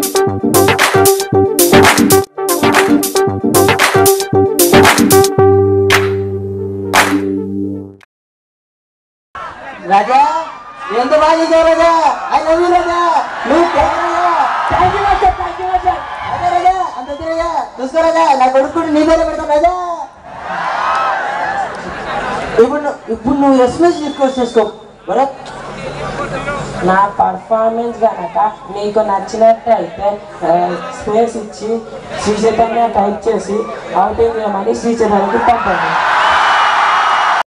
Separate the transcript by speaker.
Speaker 1: రాజా ఎంత బాగా చేసావు Raja I love you Raja నువ్వు thank you master thank you master అదే రాజా అంత వద్దు రాజా చూసుకో రాజా నా కొడుకుని నీ పేరు పెడతాను రాజా ఇప్పుడు నువ్వు ఇప్పుడు నువ్వు ఎస్ఎంఎస్ తీసుకోవచ్చు చేసుకో భరత్
Speaker 2: నా పర్ఫార్మెన్స్ కనుక మీకు నచ్చినట్టయితే స్పేస్ ఇచ్చి శ్రీ చైతన్య టైప్ చేసి అవుటింగ్ చేయమని శ్రీ చైతన్యకి పంపండి